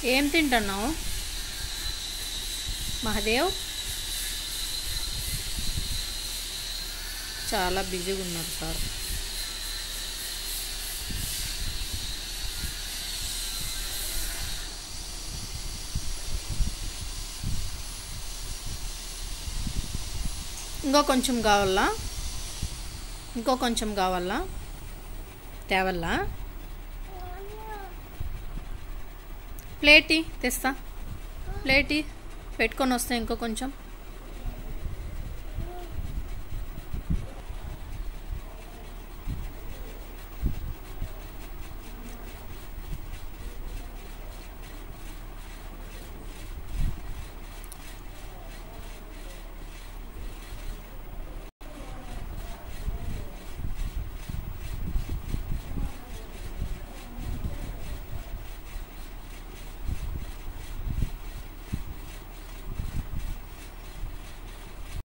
ఏం తింటున్నావు మహదేవ్ చాలా బిజీగా ఉన్నారు సార్ ఇంకో కొంచెం కావాలా ఇంకో కొంచెం కావాలా తేవల్లా ప్లేటీ తెస్తా ప్లేటీ పెట్టుకొని వస్తే ఇంకో కొంచెం